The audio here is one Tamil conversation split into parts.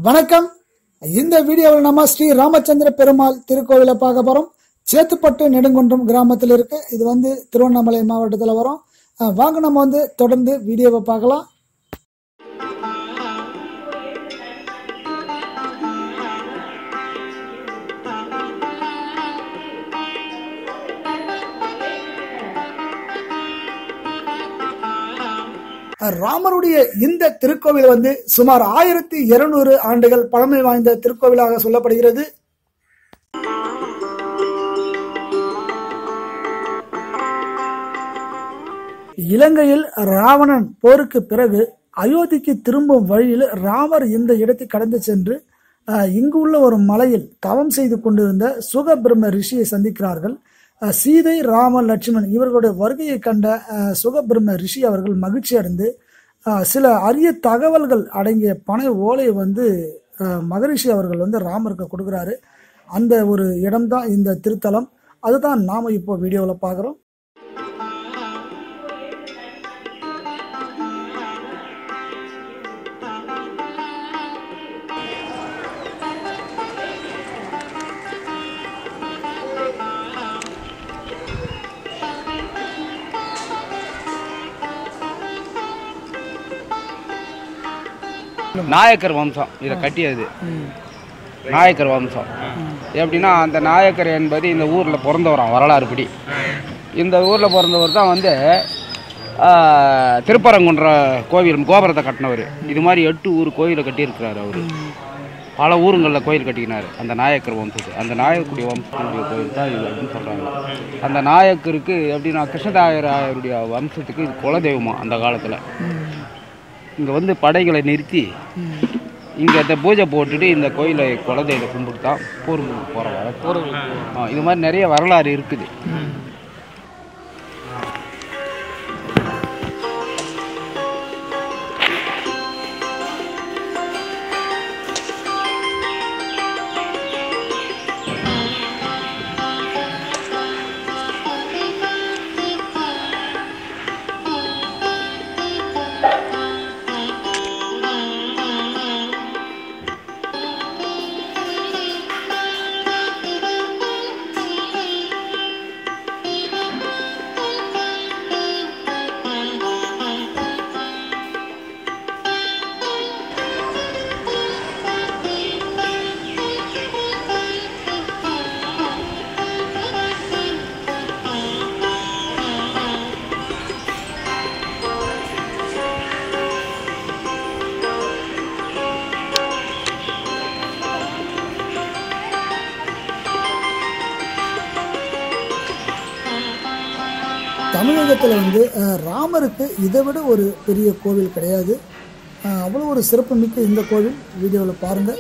வணக்கம் இந்த வீடியோவில் நம்ம ஸ்ரீ ராமச்சந்திர பெருமாள் திருக்கோவிலை பார்க்க போறோம் சேத்துப்பட்டு நெடுங்குன்றம் கிராமத்தில் இருக்கு இது வந்து திருவண்ணாமலை மாவட்டத்தில் வரும் அஹ் வாங்க நம்ம வந்து தொடர்ந்து வீடியோவை பார்க்கலாம் ராமருடைய இந்த திருக்கோவில் வந்து சுமார் ஆயிரத்தி இருநூறு ஆண்டுகள் பழமை வாய்ந்த திருக்கோவிலாக சொல்லப்படுகிறது இலங்கையில் ராவணன் போருக்கு பிறகு அயோத்திக்கு திரும்பும் வழியில் ராமர் இந்த இடத்தை கடந்து சென்று அஹ், இங்கு உள்ள ஒரு மலையில் தவம் செய்து கொண்டிருந்த சுகபிரம்ம ரிஷியை சந்திக்கிறார்கள் அஹ், சீதை ராம லட்சுமணன் இவர்களுடைய வருகையை கண்ட அஹ், சுகபிரம்ம ரிஷி அவர்கள் மகிழ்ச்சி அடைந்து அஹ், சில அரிய தகவல்கள் அடங்கிய பனை ஓலையை வந்து அஹ், மகரிஷி அவர்கள் வந்து ராமருக்கு கொடுக்குறாரு அந்த ஒரு இடம்தான் இந்த திருத்தலம் அதுதான் நாம இப்போ வீடியோவில் பார்க்குறோம் நாயக்கர் வம்சம் இதை கட்டியது நாயக்கர் வம்சம் எப்படின்னா அந்த நாயக்கர் என்பது இந்த ஊரில் பிறந்தவராம் வரலாறு படி இந்த ஊரில் பிறந்தவர் தான் வந்து ஆ, திருப்பரங்குன்ற கோவில் கோபுரத்தை கட்டினவர் இது மாதிரி எட்டு ஊர் கோயிலை கட்டியிருக்கிறார் அவர் பல ஊருங்களில் கோயில் கட்டிக்கினார் அந்த நாயக்கர் வம்சத்து அந்த நாயக்கருடைய வம்சத்துடைய கோயில் தான் இது அப்படின்னு சொல்கிறாங்க அந்த நாயக்கருக்கு எப்படின்னா கிருஷ்ணதாயராயருடைய வம்சத்துக்கு இது குலதெய்வமா அந்த காலத்தில் இங்கே வந்து படைகளை நிறுத்தி இங்கே இந்த பூஜை போட்டுட்டு இந்த கோயிலை குலதெய்வத்தை கும்பிட்டு தான் போருக்கு போகிற வர ஆ, இது மாதிரி நிறைய வரலாறு இருக்குது தமிழகத்தில் வந்து அஹ், ராமருக்கு இதை விட ஒரு பெரிய கோவில் கிடையாது அஹ், அவ்வளோ ஒரு சிறப்புமிக்க இந்த கோவில் வீடியோவில் பாருங்கள்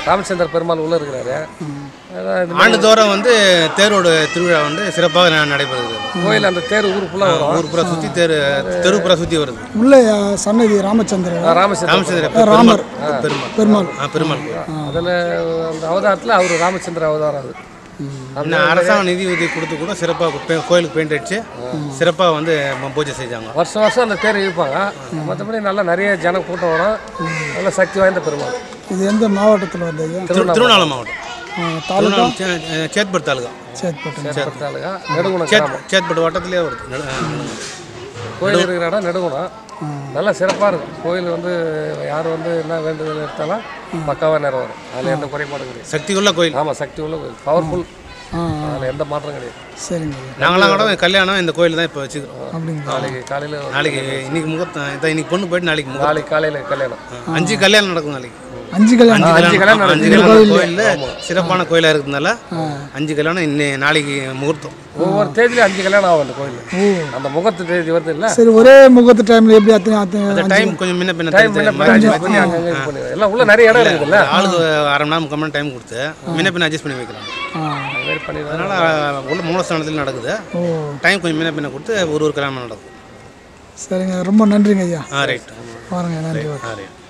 ராமச்சந்திர பெருமாள் உள்ளே இருக்கிறாரு அதான் இது மாதிரி ஆண்டுதோறும் வந்து தேரோட திருவிழா வந்து சிறப்பாக ந- நடைபெறுகிறது கோயில் அந்த தேர் ஊர் ஃபுல்லாக வரும் ஊர் புறா சுற்றி தேர் தெரு புறா சுற்றி வருது உள்ள அஹ், சன்னதி ராமச்சந்திரன் ஆ, ராமச்சந்திர ராமச்சந்திர ராமர். பெருமாள் பெருமாள் ஆ பெருமாள் அதில் அந்த அவதாரத்தில் அவர் ராமச்சந்திர அவதாரம் அது இன்னும் அரசாங்கம் நிதி உதவி கொடுத்து கூட சிறப்பாக கோயிலுக்கு பெயிண்ட் அடிச்சு சிறப்பாக வந்து ம- பூஜை செஞ்சாங்க வருஷம் வருஷம் அந்த தேர் இழுப்பாங்க மற்றபடி நல்லா நிறைய ஜன கூட்டம் வரும் நல்ல சக்தி வாய்ந்த பெருமாள் இது எந்த மாவட்டத்தில் வருது ஐயா திரு- திருவண்ணாமலை மாவட்டம் அஹ், தாலுகா திருவண்ணாமலை சே- சேத்பட் தாலுகா சேத்பட்டு சேத்பட்டாளுங்க நெடுகுணம் சேத் கிராமம் சேத்பட் வட்டத்திலே வருது நடு- ஆ, கோயில் இருக்கிற இடம் நெடுகுணம் நல்லா சிறப்பாக இருக்கும் கோயில் வந்து யார் வந்து என்ன வேண்டுதல் எடுத்தாலும் பக்காவாக நிறைவேறும் அதில் எந்த குறைபாடும் கிடையாது சக்தி உள்ள கோயில் ஆமாம் சக்தி உள்ள கோயில் பவர்ஃபுல் ஆ அதில் எந்த மாற்றம் கிடையாது சரிங்க ஐயா நாங்களாம் கூட கல்யாணம் இந்த கோயில் தான் இப்போ வச்சுக்கிறோம் அப்படிங்களா நாளைக்கு காலையில் நாளைக்கு இன்னைக்கு முகூர்த்தம் இதான் இன்னைக்கு பொண்ணு போயிட்டு நாளைக்கு முகூர்த்தம் நாளைக்கு காலையில் கல்யாணம் அஞ்சு கல்யாணம் நடக்கும் நாளைக்கு அஞ்சு கல்யாணம் அஞ்சு அஞ்சு கல்யாணம் கல்யாணம் அஞ்சு கல்யாணம் கோயிலில் சிறப்பான கோயிலாக இருக்கிறதுனால அஞ்சு கல்யாணம் இன்னை நாளைக்கு முகூர்த்தம் ஒவ்வொரு தேதியிலும் அஞ்சு கல்யாணம் ஆகும் அந்த கோயில் அந்த முகத்து தேதி வருது இல்லை சரி ஒரே முகூர்த்த டைம்ல எப்படி அத்தனை அத்தனை அந்த டைம் கொஞ்சம் முன்ன பின்ன டைம் தெரிஞ்சு முன்ன அட்ஜஸ்ட் பண்ணி அங்கங்கே இது பண்ணி எல்லாம் உள்ள நிறைய இடம் இருக்குதுல்ல ஆளுக்கு அரை மணி நேரம் முக்கால் மணி நேரம் டைம் கொடுத்து முன்ன பின்ன அட்ஜஸ்ட் பண்ணி வைக்கிறாங்க ஆ அது மாதிரி பண்ணிடுறாங்க அதனால உள்ள மூலஸ்தானத்தில் நடக்குது ஓ டைம் கொஞ்சம் முன்ன பின்ன கொடுத்து ஒரு ஒரு கல்யாணம் நடக்கும் சரிங்க ரொம்ப நன்றிங்க ஐயா ஆ ரைட் பாருங்க நன்றி ஆ ரைட்